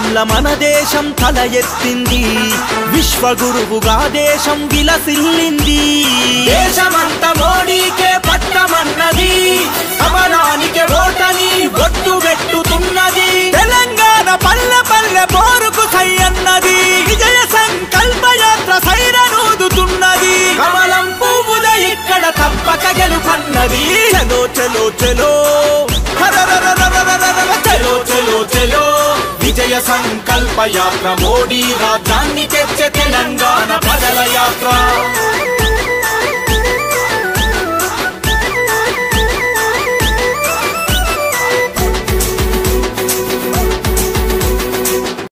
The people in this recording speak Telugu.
యుగంల మన దేశం తల ఎత్తింది విశ్వగురువుగా దేశం విలసిల్లింది దేశమంత మోడీకే పట్టమన్నది కమలానికి ఓటని ఒట్టు పెట్టుతున్నది తెలంగాణ పల్లె పల్లె పోరుకు సై అన్నది విజయ సంకల్ప యాత్ర సైరనూదుతున్నది కమలం పువ్వుల ఇక్కడ తప్పక గెలుపన్నది చలో చలో చలో హరరరరరరరరర, చలో చలో చలో విజయ సంకల్ప యాత్ర మోడీ రాజ్యాన్ని తెచ్చే తెలంగాణ ప్రజల యాత్ర